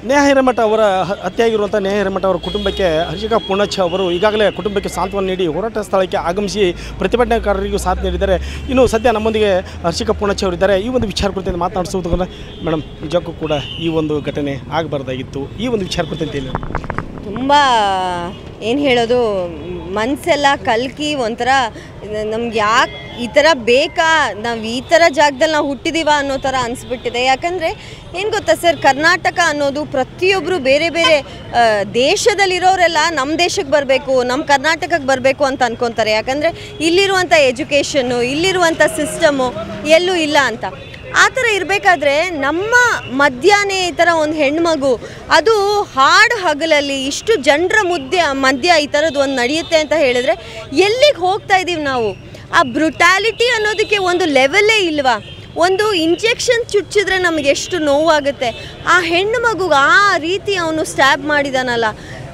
ನೇಹ ಹಿರೇಮಠ ಅವರ ಹ- ಹತ್ಯೆಯಾಗಿರುವಂಥ ನೇಹ ಹಿರೇಮಠ ಅವರ ಕುಟುಂಬಕ್ಕೆ ಹರ್ಷಿಕಾ ಪೂರ್ಣಚ್ಚ ಅವರು ಈಗಾಗಲೇ ಕುಟುಂಬಕ್ಕೆ ಸಾಂತ್ವನ ನೀಡಿ ಹೋರಾಟ ಸ್ಥಳಕ್ಕೆ ಆಗಮಿಸಿ ಪ್ರತಿಭಟನಾಕಾರರಿಗೂ ಸಾಥ್ ನೀಡಿದ್ದಾರೆ ಇನ್ನು ಸದ್ಯ ನಮ್ಮೊಂದಿಗೆ ಹರ್ಷಿಕಾ ಪೂರ್ಣಚ್ಚ ಅವರಿದ್ದಾರೆ ಈ ಒಂದು ವಿಚಾರ ಕುರಿತಂತೆ ಮಾತನಾಡಿಸುವುದಕ್ಕೆ ಮೇಡಮ್ ನಿಜಕ್ಕೂ ಕೂಡ ಈ ಒಂದು ಘಟನೆ ಆಗಬಾರ್ದಾಗಿತ್ತು ಈ ಒಂದು ವಿಚಾರ ಕುರಿತಂತೆ ಏನು ತುಂಬ ಏನು ಹೇಳೋದು ಮನಸ್ಸೆಲ್ಲ ಕಲ್ಕಿ ಒಂಥರ ನಮ್ಗೆ ಯಾಕೆ ಈ ಥರ ಬೇಕಾ ನಾವು ಈ ಥರ ಜಾಗದಲ್ಲಿ ನಾವು ಹುಟ್ಟಿದೀವ ಅನ್ನೋ ಥರ ಅನಿಸ್ಬಿಟ್ಟಿದೆ ಯಾಕಂದರೆ ಏನು ಗೊತ್ತಾ ಸರ್ ಕರ್ನಾಟಕ ಅನ್ನೋದು ಪ್ರತಿಯೊಬ್ಬರು ಬೇರೆ ಬೇರೆ ಆ, ದೇಶದಲ್ಲಿರೋರೆಲ್ಲ ನಮ್ಮ ದೇಶಕ್ಕೆ ಬರಬೇಕು ನಮ್ಮ ಕರ್ನಾಟಕಕ್ಕೆ ಬರಬೇಕು ಅಂತ ಅನ್ಕೊತಾರೆ ಯಾಕಂದರೆ ಇಲ್ಲಿರುವಂಥ ಎಜುಕೇಷನ್ನು ಇಲ್ಲಿರುವಂಥ ಸಿಸ್ಟಮು ಎಲ್ಲೂ ಇಲ್ಲ ಅಂತ ಆ ಥರ ಇರಬೇಕಾದ್ರೆ ನಮ್ಮ ಮಧ್ಯಾಹ್ನ ಈ ಥರ ಒಂದು ಹೆಣ್ಮಗು ಅದು ಹಾಡು ಹಗಲಲ್ಲಿ ಇಷ್ಟು ಜನರ ಮುದ್ದೆ ಮಧ್ಯ ಈ ಥರದ್ದು ಒಂದು ನಡೆಯುತ್ತೆ ಅಂತ ಹೇಳಿದ್ರೆ ಎಲ್ಲಿಗೆ ಹೋಗ್ತಾ ಇದ್ದೀವಿ ನಾವು ಆ ಬ್ರುಟ್ಯಾಲಿಟಿ ಅನ್ನೋದಕ್ಕೆ ಒಂದು ಲೆವೆಲ್ಲೇ ಇಲ್ವಾ ಒಂದು ಇಂಜೆಕ್ಷನ್ ಚುಚ್ಚಿದ್ರೆ ನಮಗೆ ಎಷ್ಟು ನೋವಾಗುತ್ತೆ ಆ ಹೆಣ್ಣು ಮಗುಗೆ ಆ ರೀತಿ ಅವನು ಸ್ಟ್ಯಾಬ್ ಮಾಡಿದಾನಲ್ಲ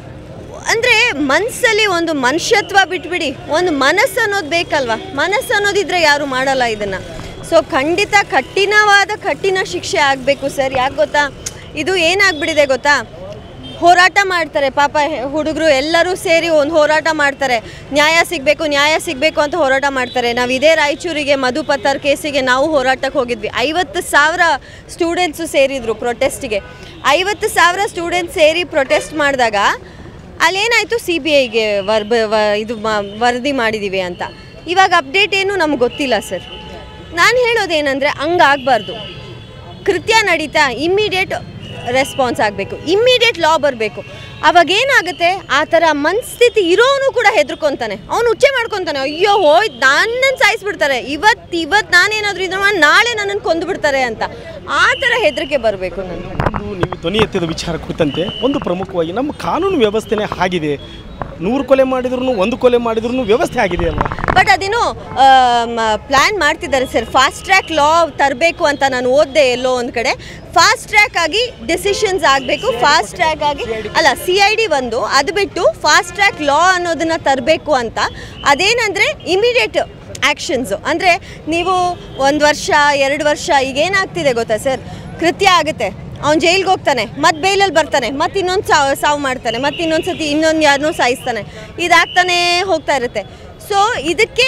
ಅಂದರೆ ಮನಸ್ಸಲ್ಲಿ ಒಂದು ಮನುಷ್ಯತ್ವ ಬಿಟ್ಬಿಡಿ ಒಂದು ಮನಸ್ಸು ಅನ್ನೋದು ಬೇಕಲ್ವಾ ಮನಸ್ಸು ಅನ್ನೋದಿದ್ರೆ ಯಾರು ಮಾಡಲ್ಲ ಇದನ್ನು ಸೊ ಖಂಡಿತ ಕಠಿಣವಾದ ಕಠಿಣ ಶಿಕ್ಷೆ ಆಗಬೇಕು ಸರ್ ಯಾಕೆ ಗೊತ್ತಾ ಇದು ಏನಾಗ್ಬಿಟ್ಟಿದೆ ಗೊತ್ತಾ ಹೋರಾಟ ಮಾಡ್ತಾರೆ ಪಾಪ ಹುಡುಗರು ಎಲ್ಲರೂ ಸೇರಿ ಒಂದು ಹೋರಾಟ ಮಾಡ್ತಾರೆ ನ್ಯಾಯ ಸಿಗಬೇಕು ನ್ಯಾಯ ಸಿಗಬೇಕು ಅಂತ ಹೋರಾಟ ಮಾಡ್ತಾರೆ ನಾವು ಇದೇ ರಾಯಚೂರಿಗೆ ಮಧು ಪತ್ತಾರ್ ಕೇಸಿಗೆ ನಾವು ಹೋರಾಟಕ್ಕೆ ಹೋಗಿದ್ವಿ ಐವತ್ತು ಸಾವಿರ ಸ್ಟೂಡೆಂಟ್ಸು ಸೇರಿದ್ರು ಪ್ರೊಟೆಸ್ಟಿಗೆ ಐವತ್ತು ಸಾವಿರ ಸ್ಟೂಡೆಂಟ್ಸ್ ಸೇರಿ ಪ್ರೊಟೆಸ್ಟ್ ಮಾಡಿದಾಗ ಅಲ್ಲೇನಾಯಿತು ಸಿ ಬಿ ಐಗೆ ವರ್ ಬ- ವ- ಇದು ಮ- ವರದಿ ಮಾಡಿದ್ದೀವಿ ಅಂತ ಇವಾಗ ಅಪ್ಡೇಟ್ ಏನು ನಮ್ಗೆ ಗೊತ್ತಿಲ್ಲ ಸರ್ ನಾನು ಹೇಳೋದೇನೆಂದರೆ ಹಂಗಾಗಬಾರ್ದು ಕೃತ್ಯ ನಡೀತಾ ಇಮ್ಮಿಡಿಯೇಟ್ ರೆಸ್ಪಾನ್ಸ್ ಆಗಬೇಕು ಇಮ್ಮಿಡಿಯೇಟ್ ಲಾ ಬರಬೇಕು ಅವಾಗ ಏನಾಗುತ್ತೆ ಆ ಥರ ಮನಸ್ಥಿತಿ ಇರೋನು ಕೂಡ ಹೆದರ್ಕೊಂತಾನೆ ಅವನು ಉಚ್ಚೆ ಮಾಡ್ಕೊತಾನೆ ಅಯ್ಯೋ ಹೋಯ್ತು ನನ್ನನ್ನು ಸಾಯಿಸ್ಬಿಡ್ತಾರೆ ಇವತ್ತು ಇವತ್ತು ನಾನೇನಾದರೂ ಇದ್ರ ಮಾಡಿ ನಾಳೆ ನನ್ನನ್ನು ಕೊಂದು ಬಿಡ್ತಾರೆ ಅಂತ ಆ ಥರ ಹೆದರಿಕೆ ಬರಬೇಕು ನನಗೆ ಒಂದು ನೀವು ಧ್ವನಿ ಎತ್ತಿದ ವಿಚಾರ ಕುರಿತಂತೆ ಒಂದು ಪ್ರಮುಖವಾಗಿ ನಮ್ಮ ಕಾನೂನು ವ್ಯವಸ್ಥೆನೇ ಆಗಿದೆ ನೂರು ಕೊಲೆ ಮಾಡಿದ್ರು ಒಂದು ಕೊಲೆ ಮಾಡಿದ್ರು ವ್ಯವಸ್ಥೆ ಆಗಿದೆ ಅಲ್ವಾ ಬಟ್ ಅದೇನೋ ಪ್ಲ್ಯಾನ್ ಮಾಡ್ತಿದ್ದಾರೆ ಸರ್ ಫಾಸ್ಟ್ ಟ್ರ್ಯಾಕ್ ಲಾ ತರಬೇಕು ಅಂತ ನಾನು ಓದಿದೆ ಎಲ್ಲೋ ಒಂದು ಕಡೆ ಫಾಸ್ಟ್ ಟ್ರ್ಯಾಕ್ ಆಗಿ ಡಿಸಿಷನ್ಸ್ ಆಗಬೇಕು ಫಾಸ್ಟ್ ಟ್ರ್ಯಾಕ್ ಆಗಿ ಅಲ್ಲ ಸಿ ಐ ಡಿ ಒಂದು ಅದು ಬಿಟ್ಟು ಫಾಸ್ಟ್ ಟ್ರ್ಯಾಕ್ ಲಾ ಅನ್ನೋದನ್ನು ತರಬೇಕು ಅಂತ ಅದೇನಂದರೆ ಇಮಿಡಿಯೇಟ್ ಆ್ಯಕ್ಷನ್ಸು ಅಂದರೆ ನೀವು ಒಂದು ವರ್ಷ ಎರಡು ವರ್ಷ ಈಗ ಏನಾಗ್ತಿದೆ ಗೊತ್ತಾ ಸರ್ ಕೃತ್ಯ ಆಗುತ್ತೆ ಅವ್ನು ಜೈಲ್ಗೆ ಹೋಗ್ತಾನೆ ಮತ್ತೆ ಬೇಲಲ್ಲಿ ಬರ್ತಾನೆ ಮತ್ತೆ ಇನ್ನೊಂದು ಸಾವು ಸಾವು ಮಾಡ್ತಾನೆ ಮತ್ತೆ ಇನ್ನೊಂದು ಸತಿ ಇನ್ನೊಂದು ಯಾರನ್ನೂ ಸಾಯಿಸ್ತಾನೆ ಇದಾಗ್ತಾನೇ ಹೋಗ್ತಾ ಇರುತ್ತೆ ಸೊ ಇದಕ್ಕೆ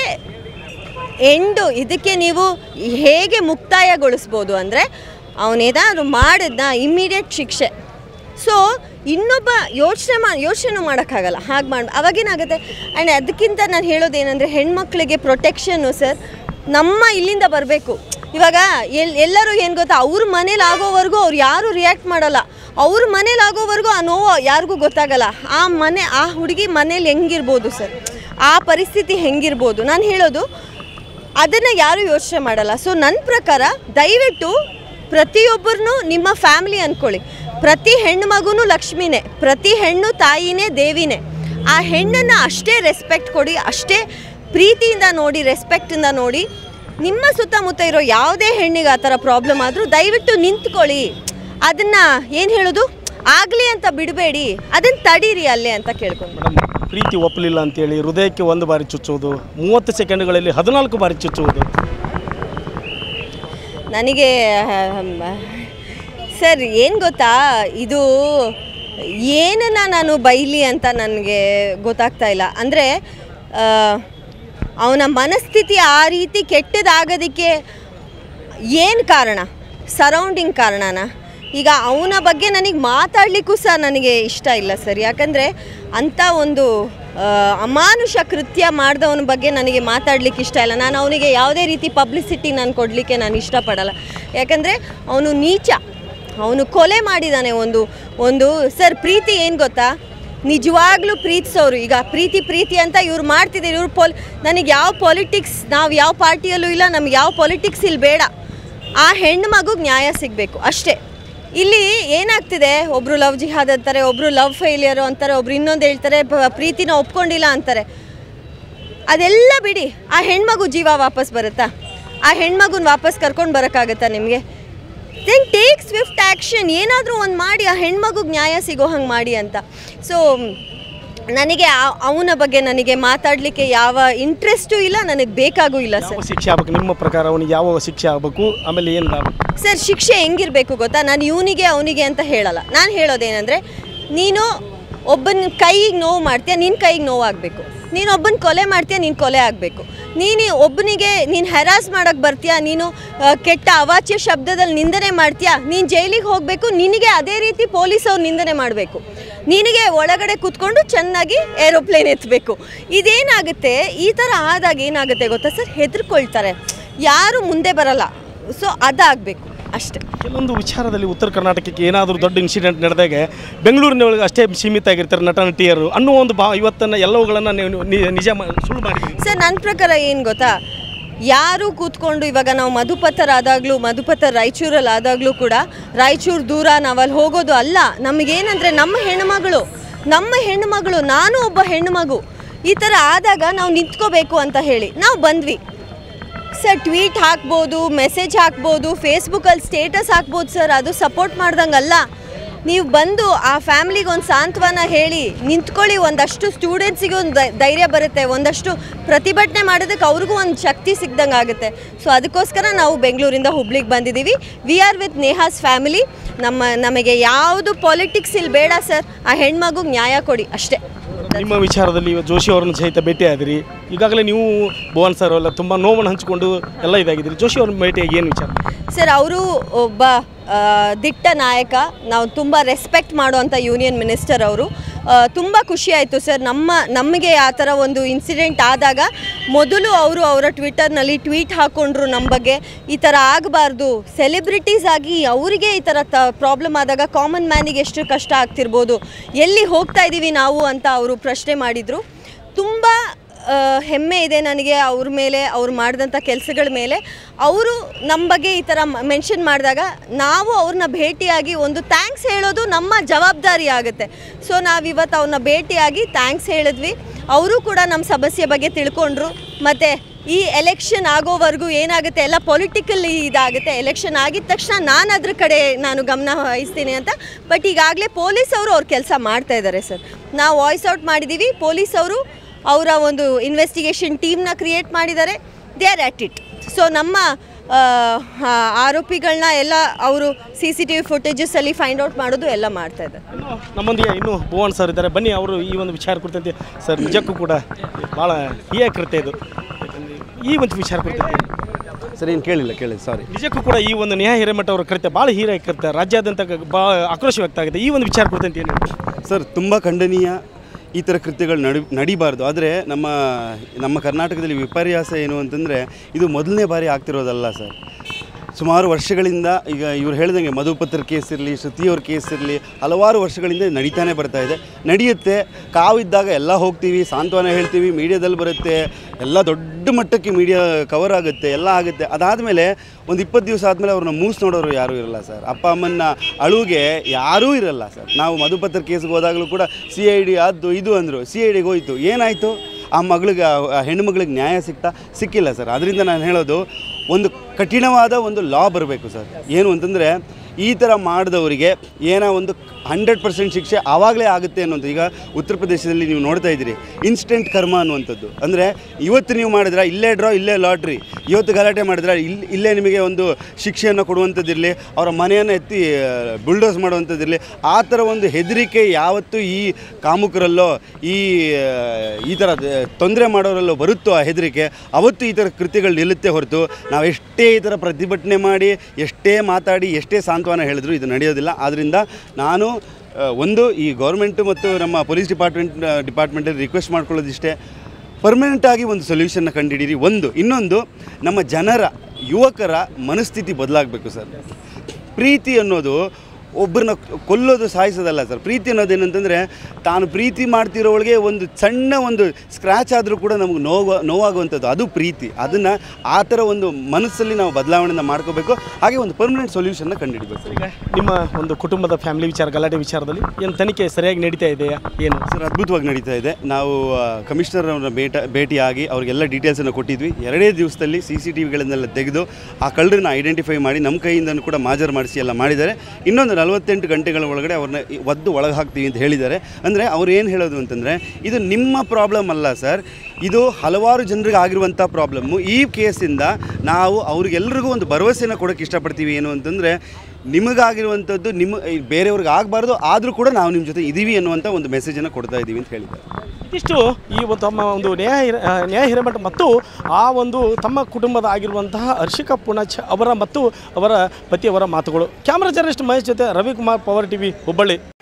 ಎಂಡು ಇದಕ್ಕೆ ನೀವು ಹೇಗೆ ಮುಕ್ತಾಯಗೊಳಿಸ್ಬೋದು ಅಂದರೆ ಅವನೇನಾದ್ರು ಮಾಡಿದ್ನ ಇಮ್ಮಿಡಿಯೇಟ್ ಶಿಕ್ಷೆ ಸೊ ಇನ್ನೊಬ್ಬ ಯೋಚನೆ ಮಾ ಯೋಚನೆ ಮಾಡೋಕ್ಕಾಗಲ್ಲ ಹಾಗೆ ಮಾಡಿ ಅವಾಗೇನಾಗುತ್ತೆ ಆ್ಯಂಡ್ ಅದಕ್ಕಿಂತ ನಾನು ಹೇಳೋದೇನೆಂದರೆ ಹೆಣ್ಮಕ್ಳಿಗೆ ಪ್ರೊಟೆಕ್ಷನ್ನು ಸರ್ ನಮ್ಮ ಇಲ್ಲಿಂದ ಬರಬೇಕು ಇವಾಗ ಎಲ್ ಎಲ್ಲರೂ ಏನು ಗೊತ್ತಾ ಅವ್ರ ಮನೇಲಿ ಆಗೋವರೆಗೂ ಅವ್ರು ಯಾರೂ ರಿಯಾಕ್ಟ್ ಮಾಡಲ್ಲ ಅವ್ರ ಮನೇಲಿ ಆಗೋವರೆಗೂ ಆ ನೋವು ಯಾರಿಗೂ ಗೊತ್ತಾಗಲ್ಲ ಆ ಮನೆ ಆ ಹುಡುಗಿ ಮನೇಲಿ ಹೆಂಗಿರ್ಬೋದು ಸರ್ ಆ ಪರಿಸ್ಥಿತಿ ಹೆಂಗಿರ್ಬೋದು ನಾನು ಹೇಳೋದು ಅದನ್ನು ಯಾರೂ ಯೋಚನೆ ಮಾಡಲ್ಲ ಸೊ ನನ್ನ ಪ್ರಕಾರ ದಯವಿಟ್ಟು ಪ್ರತಿಯೊಬ್ಬರನ್ನೂ ನಿಮ್ಮ ಫ್ಯಾಮಿಲಿ ಅಂದ್ಕೊಳ್ಳಿ ಪ್ರತಿ ಹೆಣ್ಣು ಮಗುನೂ ಲಕ್ಷ್ಮಿನೇ ಪ್ರತಿ ಹೆಣ್ಣು ತಾಯಿನೇ ದೇವಿನೇ ಆ ಹೆಣ್ಣನ್ನು ಅಷ್ಟೇ ರೆಸ್ಪೆಕ್ಟ್ ಕೊಡಿ ಅಷ್ಟೇ ಪ್ರೀತಿಯಿಂದ ನೋಡಿ ರೆಸ್ಪೆಕ್ಟಿಂದ ನೋಡಿ ನಿಮ್ಮ ಸುತ್ತಮುತ್ತ ಇರೋ ಯಾವುದೇ ಹೆಣ್ಣಿಗೆ ಆ ಥರ ಪ್ರಾಬ್ಲಮ್ ಆದರೂ ದಯವಿಟ್ಟು ನಿಂತ್ಕೊಳ್ಳಿ ಅದನ್ನು ಏನು ಹೇಳೋದು ಆಗಲಿ ಅಂತ ಬಿಡಬೇಡಿ ಅದನ್ನು ತಡೀರಿ ಅಲ್ಲೇ ಅಂತ ಕೇಳ್ಕೊಂಡು ಮೇಡಮ್ ಪ್ರೀತಿ ಒಪ್ಪಲಿಲ್ಲ ಅಂತೇಳಿ ಹೃದಯಕ್ಕೆ ಒಂದು ಬಾರಿ ಚುಚ್ಚುವುದು ಮೂವತ್ತು ಸೆಕೆಂಡ್ಗಳಲ್ಲಿ ಹದಿನಾಲ್ಕು ಬಾರಿ ಚುಚ್ಚುವುದು ನನಗೆ ಸರ್ ಏನು ಗೊತ್ತಾ ಇದು ಏನನ್ನ ನಾನು ಬೈಲಿ ಅಂತ ನನಗೆ ಗೊತ್ತಾಗ್ತಾ ಇಲ್ಲ ಅಂದರೆ ಅವನ ಮನಸ್ಥಿತಿ ಆ ರೀತಿ ಕೆಟ್ಟದಾಗೋದಕ್ಕೆ ಏನು ಕಾರಣ ಸರೌಂಡಿಂಗ್ ಕಾರಣನ ಈಗ ಅವನ ಬಗ್ಗೆ ನನಗೆ ಮಾತಾಡಲಿಕ್ಕೂ ಸಹ ನನಗೆ ಇಷ್ಟ ಇಲ್ಲ ಸರ್ ಯಾಕಂದರೆ ಅಂಥ ಒಂದು ಆ, ಅಮಾನುಷ ಕೃತ್ಯ ಮಾಡಿದವನ ಬಗ್ಗೆ ನನಗೆ ಮಾತಾಡ್ಲಿಕ್ಕೆ ಇಷ್ಟ ಇಲ್ಲ ನಾನು ಅವನಿಗೆ ಯಾವುದೇ ರೀತಿ ಪಬ್ಲಿಸಿಟಿ ನಾನು ಕೊಡಲಿಕ್ಕೆ ನಾನು ಇಷ್ಟಪಡಲ್ಲ ಯಾಕಂದರೆ ಅವನು ನೀಚ ಅವನು ಕೊಲೆ ಮಾಡಿದ್ದಾನೆ ಒಂದು ಒಂದು ಸರ್ ಪ್ರೀತಿ ಏನು ಗೊತ್ತಾ ನಿಜವಾಗ್ಲೂ ಪ್ರೀತಿಸೋರು ಈಗ ಪ್ರೀತಿ ಪ್ರೀತಿ ಅಂತ ಇವ್ರು ಮಾಡ್ತಿದ್ದಾರೆ ಇವ್ರು ಪೊಲ್ ನನಗೆ ಯಾವ ಪಾಲಿಟಿಕ್ಸ್ ನಾವು ಯಾವ ಪಾರ್ಟಿಯಲ್ಲೂ ಇಲ್ಲ ನಮ್ಗೆ ಯಾವ ಪಾಲಿಟಿಕ್ಸ್ ಇಲ್ಲಿ ಬೇಡ ಆ ಹೆಣ್ಣು ಮಗುಗೆ ನ್ಯಾಯ ಸಿಗಬೇಕು ಅಷ್ಟೇ ಇಲ್ಲಿ ಏನಾಗ್ತಿದೆ ಒಬ್ಬರು ಲವ್ ಜಿಹಾದ್ ಅಂತಾರೆ ಒಬ್ಬರು ಲವ್ ಫೇಲಿಯರು ಅಂತಾರೆ ಒಬ್ರು ಇನ್ನೊಂದು ಹೇಳ್ತಾರೆ ಪ- ಪ್ರೀತಿನ ಒಪ್ಕೊಂಡಿಲ್ಲ ಅಂತಾರೆ ಅದೆಲ್ಲ ಬಿಡಿ ಆ ಹೆಣ್ಮಗು ಜೀವ ವಾಪಸ್ ಬರುತ್ತಾ ಆ ಹೆಣ್ಮಗುನ ವಾಪಸ್ ಕರ್ಕೊಂಡು ಬರೋಕ್ಕಾಗತ್ತಾ ನಿಮಗೆ ದೆನ್ ಟೇಕ್ ಸ್ವಿಫ್ಟ್ ಆ್ಯಕ್ಷನ್ ಏನಾದರೂ ಒಂದು ಮಾಡಿ ಆ ಹೆಣ್ಮಗುಗೆ ನ್ಯಾಯ ಸಿಗೋ ಹಂಗೆ ಮಾಡಿ ಅಂತ ಸೊ ನನಗೆ ಅವನ ಬಗ್ಗೆ ನನಗೆ ಮಾತಾಡಲಿಕ್ಕೆ ಯಾವ ಇಂಟ್ರೆಸ್ಟು ಇಲ್ಲ ನನಗೆ ಬೇಕಾಗೂ ಇಲ್ಲ ಸರ್ ಯಾವ ಶಿಕ್ಷೆ ಆಗ್ಬೇಕು ನಿಮ್ಮ ಪ್ರಕಾರ ಅವನಿಗೆ ಯಾವ ಶಿಕ್ಷೆ ಆಗಬೇಕು ಆಮೇಲೆ ಏನು ಸರ್ ಶಿಕ್ಷೆ ಹೆಂಗಿರಬೇಕು ಗೊತ್ತಾ ನಾನು ಇವನಿಗೆ ಅವನಿಗೆ ಅಂತ ಹೇಳಲ್ಲ ನಾನು ಹೇಳೋದೇನೆಂದರೆ ನೀನು ಒಬ್ಬನ ಕೈಗೆ ನೋವು ಮಾಡ್ತೀಯ ನಿನ್ನ ಕೈಗೆ ನೋವು ಆಗಬೇಕು ನೀನು ಒಬ್ಬನ ಕೊಲೆ ಮಾಡ್ತೀಯ ನೀನು ಕೊಲೆ ಆಗಬೇಕು ನೀನು ಒಬ್ಬನಿಗೆ ನೀನು ಹೆರಾಸ್ ಮಾಡೋಕ್ಕೆ ಬರ್ತೀಯಾ ನೀನು ಆ, ಕೆಟ್ಟ ಅವಾಚ್ಯ ಶಬ್ದದಲ್ಲಿ ನಿಂದನೆ ಮಾಡ್ತೀಯಾ ನೀನು ಜೈಲಿಗೆ ಹೋಗಬೇಕು ನಿನಗೆ ಅದೇ ರೀತಿ ಪೊಲೀಸ್ ಅವ್ರು ನಿಂದನೆ ಮಾಡಬೇಕು ನಿನಗೆ ಒಳಗಡೆ ಕೂತ್ಕೊಂಡು ಚೆನ್ನಾಗಿ ಏರೋಪ್ಲೇನ್ ಎತ್ತಬೇಕು ಇದೇನಾಗುತ್ತೆ ಈ ಥರ ಆದಾಗ ಏನಾಗುತ್ತೆ ಗೊತ್ತಾ ಸರ್ ಹೆದರ್ಕೊಳ್ತಾರೆ ಯಾರು ಮುಂದೆ ಬರಲ್ಲ ಸೊ ಅದಾಗಬೇಕು ಅಷ್ಟೇ ಕೆಲವೊಂದು ವಿಚಾರದಲ್ಲಿ ಉತ್ತರ ಕರ್ನಾಟಕಕ್ಕೆ ಏನಾದರೂ ದೊಡ್ಡ ಇನ್ಸಿಡೆಂಟ್ ನಡೆದಾಗ ಬೆಂಗಳೂರಿನೊಳಗೆ ಅಷ್ಟೇ ಸೀಮಿತ ಆಗಿರ್ತಾರೆ ನಟ ನಟಿಯರು ಅನ್ನೋ ಒಂದು ಬಾ ಇವತ್ತನ್ನು ಎಲ್ಲವುಗಳನ್ನು ನೀವು ನಿ- ನಿಜ ಮಾ- ಸುಳ್ಳು ಮಾಡಿದ್ದೀರಿ ಸರ್ ನನ್ನ ಪ್ರಕಾರ ಏನು ಗೊತ್ತಾ ಯಾರು ಕೂತ್ಕೊಂಡು ಇವಾಗ ನಾವು ಮಧುಪತರಾದಾಗಲೂ ಮಧುಪತ ರಾಯಚೂರಲ್ಲಿ ಆದಾಗಲೂ ಕೂಡ ರಾಯಚೂರು ದೂರ ನಾವು ಅಲ್ಲಿ ಹೋಗೋದು ಅಲ್ಲ ನಮಗೇನಂದರೆ ನಮ್ಮ ಹೆಣ್ಣುಮಗಳು ನಮ್ಮ ಹೆಣ್ಣುಮಗಳು ನಾನು ಒಬ್ಬ ಹೆಣ್ಣುಮಗು ಈ ಥರ ಆದಾಗ ನಾವು ನಿಂತ್ಕೋಬೇಕು ಅಂತ ಹೇಳಿ ನಾವು ಬಂದ್ವಿ ಸರ್ ಟ್ವೀಟ್ ಹಾಕ್ಬೋದು ಮೆಸೇಜ್ ಹಾಕ್ಬೋದು ಫೇಸ್ಬುಕ್ಕಲ್ಲಿ ಸ್ಟೇಟಸ್ ಹಾಕ್ಬೋದು ಸರ್ ಅದು ಸಪೋರ್ಟ್ ಮಾಡ್ದಂಗಲ್ಲ ನೀವು ಬಂದು ಆ ಫ್ಯಾಮ್ಲಿಗೆ ಒಂದು ಸಾಂತ್ವನ ಹೇಳಿ ನಿಂತ್ಕೊಳ್ಳಿ ಒಂದಷ್ಟು ಸ್ಟೂಡೆಂಟ್ಸಿಗೆ ಒಂದು ಧೈ- ಧೈರ್ಯ ಬರುತ್ತೆ ಒಂದಷ್ಟು ಪ್ರತಿಭಟನೆ ಮಾಡೋದಕ್ಕೆ ಅವ್ರಿಗೂ ಒಂದು ಶಕ್ತಿ ಸಿಗ್ದಂಗೆ ಆಗುತ್ತೆ ಸೊ ಅದಕ್ಕೋಸ್ಕರ ನಾವು ಬೆಂಗಳೂರಿಂದ ಹುಬ್ಳಿಗೆ ಬಂದಿದ್ದೀವಿ we are with Neha's family ನಮ್ಮ ನಮಗೆ ಯಾವುದು ಪಾಲಿಟಿಕ್ಸ್ ಇಲ್ಲಿ ಬೇಡ ಸರ್ ಆ ಹೆಣ್ಮಗುಗೆ ನ್ಯಾಯ ಕೊಡಿ ಅಷ್ಟೇ ನಿಮ್ಮ ವಿಚಾರದಲ್ಲಿ ಇವತ್ತು ಜೋಶಿ ಅವರನ್ನು ಸಹಿತ ಭೇಟಿಯಾದಿರಿ ಈಗಾಗಲೇ ನೀವು ಭುವನ್ ಸರ್ ಎಲ್ಲ ತುಂಬ ನೋವನ್ನು ಹಂಚಿಕೊಂಡು ಎಲ್ಲ ಇದಾಗಿದ್ದೀರಿ ಜೋಶಿ ಅವ್ರನ್ನ ಭೇಟಿಯಾಗಿ ಏನು ವಿಚಾರ ಸರ್ ಅವರು ಒಬ್ಬ ಆ, ದಿಟ್ಟ ನಾಯಕ ನಾವು ತುಂಬ ರೆಸ್ಪೆಕ್ಟ್ ಮಾಡುವಂಥ ಯೂನಿಯನ್ ಮಿನಿಸ್ಟರ್ ಅವರು ತುಂಬ ಖುಷಿ ಆಯಿತು ಸರ್ ನಮ್ಮ ನಮಗೆ ಆ ಥರ ಒಂದು ಇನ್ಸಿಡೆಂಟ್ ಆದಾಗ ಮೊದಲು ಅವರು ಅವರ ಟ್ವಿಟ್ಟರ್ನಲ್ಲಿ ಟ್ವೀಟ್ ಹಾಕ್ಕೊಂಡ್ರು ನಮ್ಮ ಬಗ್ಗೆ ಈ ಥರ ಆಗಬಾರ್ದು ಸೆಲೆಬ್ರಿಟೀಸ್ ಆಗಿ ಅವರಿಗೆ ಈ ಥರ ತ ಪ್ರಾಬ್ಲಮ್ ಆದಾಗ ಕಾಮನ್ ಮ್ಯಾನಿಗೆ ಎಷ್ಟು ಕಷ್ಟ ಆಗ್ತಿರ್ಬೋದು ಎಲ್ಲಿ ಹೋಗ್ತಾ ಇದ್ದೀವಿ ನಾವು ಅಂತ ಅವರು ಪ್ರಶ್ನೆ ಮಾಡಿದರು ತುಂಬ ಆ, ಹೆಮ್ಮೆ ಇದೆ ನನಗೆ ಅವ್ರ ಮೇಲೆ ಅವ್ರು ಮಾಡಿದಂಥ ಕೆಲಸಗಳ ಮೇಲೆ ಅವರು ನಮ್ಮ ಬಗ್ಗೆ ಈ ಥರ ಮೆನ್ಷನ್ ಮಾಡಿದಾಗ ನಾವು ಅವ್ರನ್ನ ಭೇಟಿಯಾಗಿ ಒಂದು ಥ್ಯಾಂಕ್ಸ್ ಹೇಳೋದು ನಮ್ಮ ಜವಾಬ್ದಾರಿ ಆಗುತ್ತೆ ಸೊ ನಾವು ಇವತ್ತು ಅವ್ರನ್ನ ಭೇಟಿಯಾಗಿ ಥ್ಯಾಂಕ್ಸ್ ಹೇಳಿದ್ವಿ ಅವರು ಕೂಡ ನಮ್ಮ ಸಮಸ್ಯೆ ಬಗ್ಗೆ ತಿಳ್ಕೊಂಡ್ರು ಮತ್ತು ಈ ಎಲೆಕ್ಷನ್ ಆಗೋವರೆಗೂ ಏನಾಗುತ್ತೆ ಎಲ್ಲ ಪೊಲಿಟಿಕಲ್ ಇದಾಗುತ್ತೆ ಎಲೆಕ್ಷನ್ ಆಗಿದ ತಕ್ಷಣ ನಾನು ಅದ್ರ ಕಡೆ ನಾನು ಗಮನ ವಹಿಸ್ತೀನಿ ಅಂತ ಬಟ್ ಈಗಾಗಲೇ ಪೊಲೀಸ್ ಅವರು ಅವ್ರ ಕೆಲಸ ಮಾಡ್ತಾ ಇದ್ದಾರೆ ಸರ್ ನಾವು ವಾಯ್ಸ್ ಔಟ್ ಮಾಡಿದ್ದೀವಿ ಪೊಲೀಸ್ ಅವರು ಅವರ ಒಂದು ಇನ್ವೆಸ್ಟಿಗೇಷನ್ ಟೀಮ್ನ ಕ್ರಿಯೇಟ್ ಮಾಡಿದ್ದಾರೆ they are at it so ನಮ್ಮ ಆ, ಆ, ಆರೋಪಿಗಳನ್ನ ಎಲ್ಲ ಅವರು ಸಿ ಸಿ ಟಿ ವಿ ಫುಟೇಜಸಲ್ಲಿ ಫೈಂಡ್ ಔಟ್ ಮಾಡೋದು ಎಲ್ಲ ಮಾಡ್ತಾ ಇದ್ದಾರೆ ಇನ್ನು ನಮ್ಮೊಂದಿಗೆ ಇನ್ನೂ ಭುವನ್ ಸರ್ ಇದ್ದಾರೆ ಬನ್ನಿ ಅವರು ಈ ಒಂದು ವಿಚಾರ ಕುರಿತಂತೆ ಸರ್ ನಿಜಕ್ಕೂ ಕೂಡ ಭಾಳ ಹೀಯ ಕೃತ್ಯ ಇದು ಯಾಕಂದ್ರೆ ಈ ಒಂದು ವಿಚಾರ ಕುರಿತಂತೆ ಸರ್ ಏನು ಕೇಳಿಲ್ಲ ಕೇಳಿ ಸಾರಿ ನಿಜಕ್ಕೂ ಕೂಡ ಈ ಒಂದು ನೇಹ ಹಿರೇಮಠ ಅವರ ಕೃತ್ಯ ಭಾಳ ಹೀರ ಕೃತ್ಯ ರಾಜ್ಯಾದ್ಯಂತ ಭಾಳ ಆಕ್ರೋಶ ವ್ಯಕ್ತ ಆಗಿದೆ ಈ ಒಂದು ವಿಚಾರ ಕುರಿತಂತೆ ಏನು ಹೇಳ್ತೀರಿ? ಸರ್ ತುಂಬ ಖಂಡನೀಯ ಈ ಥರ ಕೃತ್ಯಗಳು ನಡಿ ನಡಿಬಾರ್ದು ಆದರೆ ನಮ್ಮ ನಮ್ಮ ಕರ್ನಾಟಕದಲ್ಲಿ ವಿಪರ್ಯಾಸ ಏನು ಅಂತಂದರೆ ಇದು ಮೊದಲನೇ ಬಾರಿ ಆಗ್ತಿರೋದಲ್ಲ ಸರ್ ಸುಮಾರು ವರ್ಷಗಳಿಂದ ಈಗ ಇವ್ರು ಹೇಳ್ದಂಗೆ ಮಧುಪತ್ರ ಕೇಸ್ ಇರಲಿ ಶ್ರುತಿಯವ್ರ ಕೇಸ್ ಇರಲಿ ಹಲವಾರು ವರ್ಷಗಳಿಂದ ಇದು ನಡೀತಾನೆ ಬರ್ತಾ ಇದೆ ನಡೆಯುತ್ತೆ ಕಾವಿದ್ದಾಗ ಎಲ್ಲ ಹೋಗ್ತೀವಿ ಸಾಂತ್ವನ ಹೇಳ್ತೀವಿ ಮೀಡಿಯಾದಲ್ಲಿ ಬರುತ್ತೆ ಎಲ್ಲ ದೊಡ್ಡ ಮಟ್ಟಕ್ಕೆ ಮೀಡಿಯಾ ಕವರ್ ಆಗುತ್ತೆ ಎಲ್ಲ ಆಗುತ್ತೆ ಅದಾದಮೇಲೆ ಒಂದು ಇಪ್ಪತ್ತು ದಿವಸ ಆದಮೇಲೆ ಅವ್ರನ್ನ ಮೂಸ್ ನೋಡೋರು ಯಾರೂ ಇರಲ್ಲ ಸರ್ ಅಪ್ಪ ಅಮ್ಮನ ಅಳುಗೆ ಯಾರೂ ಇರಲ್ಲ ಸರ್ ನಾವು ಮಧುಪತ್ರ ಕೇಸ್ಗೆ ಹೋದಾಗಲೂ ಕೂಡ ಸಿ ಐ ಡಿ ಅದು ಇದು ಅಂದರು ಸಿ ಐ ಡಿಗೆ ಹೋಯ್ತು ಏನಾಯಿತು ಆ ಮಗಳಿಗೆ ಆ ಹೆಣ್ಣುಮಗಳಿಗೆ ನ್ಯಾಯ ಸಿಗ್ತಾ ಸಿಕ್ಕಿಲ್ಲ ಸರ್ ಅದರಿಂದ ನಾನು ಹೇಳೋದು ಒಂದು ಕಠಿಣವಾದ ಒಂದು ಲಾ ಬರಬೇಕು ಸರ್ ಏನು ಅಂತಂದರೆ ಈ ಥರ ಮಾಡಿದವರಿಗೆ ಏನೋ ಒಂದು ಹಂಡ್ರೆಡ್ ಪರ್ಸೆಂಟ್ ಶಿಕ್ಷೆ ಆವಾಗಲೇ ಆಗುತ್ತೆ ಅನ್ನೋದು ಈಗ ಉತ್ತರ ಪ್ರದೇಶದಲ್ಲಿ ನೀವು ನೋಡ್ತಾ ಇದ್ದೀರಿ ಇನ್ಸ್ಟೆಂಟ್ ಕರ್ಮ ಅನ್ನುವಂಥದ್ದು ಅಂದರೆ ಇವತ್ತು ನೀವು ಮಾಡಿದ್ರೆ ಇಲ್ಲೇ ಡ್ರಾ ಇಲ್ಲೇ ಲಾಟ್ರಿ ಇವತ್ತು ಗಲಾಟೆ ಮಾಡಿದ್ರೆ ಇಲ್ಲಿ ಇಲ್ಲೇ ನಿಮಗೆ ಒಂದು ಶಿಕ್ಷೆಯನ್ನು ಕೊಡುವಂಥದ್ದಿರಲಿ ಅವರ ಮನೆಯನ್ನು ಎತ್ತಿ ಬುಲ್ಡೋಸ್ ಮಾಡುವಂಥದ್ದಿರಲಿ ಆ ಥರ ಒಂದು ಹೆದರಿಕೆ ಯಾವತ್ತೂ ಈ ಕಾಮುಕರಲ್ಲೋ ಈ ಆ, ಈ ಥರ ತೊಂದರೆ ಮಾಡೋರಲ್ಲೋ ಬರುತ್ತೋ ಆ ಹೆದರಿಕೆ ಅವತ್ತು ಈ ಥರ ಕೃತ್ಯಗಳು ನಿಲ್ಲುತ್ತೆ ಹೊರತು ನಾವು ಎಷ್ಟೇ ಈ ಥರ ಪ್ರತಿಭಟನೆ ಮಾಡಿ ಎಷ್ಟೇ ಮಾತಾಡಿ ಎಷ್ಟೇ ಸಾಂತ್ವನ ಹೇಳಿದ್ರು ಇದು ನಡೆಯೋದಿಲ್ಲ ಆದ್ದರಿಂದ ನಾನು ಆ, ಒಂದು ಈ ಗೌರ್ಮೆಂಟು ಮತ್ತು ನಮ್ಮ ಪೊಲೀಸ್ ಡಿಪಾರ್ಟ್ಮೆಂಟ್ ಡಿಪಾರ್ಟ್ಮೆಂಟಲ್ಲಿ ರಿಕ್ವೆಸ್ಟ್ ಮಾಡ್ಕೊಳ್ಳೋದಿಷ್ಟೇ ಪರ್ಮನೆಂಟ್ ಆಗಿ ಒಂದು ಸೊಲ್ಯೂಷನ್ನ ಕಂಡುಹಿಡೀರಿ ಒಂದು ಇನ್ನೊಂದು ನಮ್ಮ ಜನರ ಯುವಕರ ಮನಸ್ಥಿತಿ ಬದಲಾಗಬೇಕು ಸರ್ ಪ್ರೀತಿ ಅನ್ನೋದು ಒಬ್ಬರನ್ನ ಕೊಲ್ಲೋದು ಸಾಯಿಸೋದಲ್ಲ ಸರ್ ಪ್ರೀತಿ ಅನ್ನೋದು ಏನಂತಂದರೆ ತಾನು ಪ್ರೀತಿ ಮಾಡ್ತಿರೋವಳಿಗೆ ಒಂದು ಸಣ್ಣ ಒಂದು ಸ್ಕ್ರ್ಯಾಚ್ ಆದರೂ ಕೂಡ ನಮಗೆ ನೋವು ನೋವಾಗುವಂಥದ್ದು ಅದು ಪ್ರೀತಿ ಅದನ್ನು ಆ ಥರ ಒಂದು ಮನಸ್ಸಲ್ಲಿ ನಾವು ಬದಲಾವಣೆನ ಮಾಡ್ಕೋಬೇಕು ಹಾಗೆ ಒಂದು ಪರ್ಮನೆಂಟ್ ಸೊಲ್ಯೂಷನ್ನ ಕಂಡುಹಿಡಬೇಕು ಈಗ ನಿಮ್ಮ ಒಂದು ಕುಟುಂಬದ ಫ್ಯಾಮಿಲಿ ವಿಚಾರ ಗಲಾಟೆ ವಿಚಾರದಲ್ಲಿ ಏನು ತನಿಖೆ ಸರಿಯಾಗಿ ನಡೀತಾ ಇದೆಯಾ ಏನು ಸರ್ ಅದ್ಭುತವಾಗಿ ನಡೀತಾ ಇದೆ ನಾವು ಕಮಿಷನರ್ ಅವ್ರನ್ನ ಭೇಟ ಭೇಟಿಯಾಗಿ ಅವ್ರಿಗೆಲ್ಲ ಡೀಟೇಲ್ಸನ್ನು ಕೊಟ್ಟಿದ್ವಿ ಎರಡೇ ದಿವಸದಲ್ಲಿ ಸಿ ಸಿ ಟಿ ವಿಗಳನ್ನೆಲ್ಲ ತೆಗೆದು ಆ ಕಳ್ಳರನ್ನ ಐಡೆಂಟಿಫೈ ಮಾಡಿ ನಮ್ಮ ಕೈಯಿಂದನೂ ಕೂಡ ಮಾಜರ್ ಮಾಡಿಸಿ ಎಲ್ಲ ಮಾಡಿದ್ದಾರೆ ಇನ್ನೊಂದು ನಲವತ್ತೆಂಟು ಗಂಟೆಗಳ ಒಳಗಡೆ ಅವ್ರನ್ನ ಈ ಒದ್ದು ಒಳಗೆ ಹಾಕ್ತೀವಿ ಅಂತ ಹೇಳಿದ್ದಾರೆ ಅಂದರೆ ಅವ್ರು ಏನು ಹೇಳೋದು ಅಂತಂದರೆ ಇದು ನಿಮ್ಮ ಪ್ರಾಬ್ಲಮ್ ಅಲ್ಲ ಸರ್ ಇದು ಹಲವಾರು ಜನರಿಗೆ ಆಗಿರುವಂಥ ಪ್ರಾಬ್ಲಮ್ಮು ಈ ಕೇಸಿಂದ ನಾವು ಅವ್ರಿಗೆಲ್ರಿಗೂ ಒಂದು ಭರವಸೆನ ಕೊಡೋಕ್ಕೆ ಇಷ್ಟಪಡ್ತೀವಿ ಏನು ಅಂತಂದರೆ ನಿಮಗಾಗಿರುವಂಥದ್ದು ನಿಮ್ಮ ಈ ಬೇರೆಯವ್ರಿಗೆ ಆಗಬಾರ್ದು ಆದರೂ ಕೂಡ ನಾವು ನಿಮ್ಮ ಜೊತೆ ಇದ್ದೀವಿ ಅನ್ನುವಂಥ ಒಂದು ಮೆಸೇಜನ್ನು ಕೊಡ್ತಾ ಇದ್ದೀವಿ ಅಂತ ಹೇಳಿದ್ದಾರೆ ಇದಿಷ್ಟು ಈ ಒಂದು ತಮ್ಮ ಒಂದು ನ್ಯಾಯ ಹಿರ- ಆ, ನ್ಯಾಯ ಹಿರೇಮಠ ಮತ್ತು ಆ ಒಂದು ತಮ್ಮ ಕುಟುಂಬದ ಆಗಿರುವಂತಹ ಹರ್ಷಿಕಾ ಪುಣಚ್ ಅವರ ಮತ್ತು ಅವರ ಪತಿಯವರ ಮಾತುಗಳು ಕ್ಯಾಮ್ರಾ ಜರ್ನಲಿಸ್ಟ್ ಮಹೇಶ್ ಜೊತೆ ರವಿಕುಮಾರ್ ಪವರ್ ಟಿವಿ ಹುಬ್ಬಳ್ಳಿ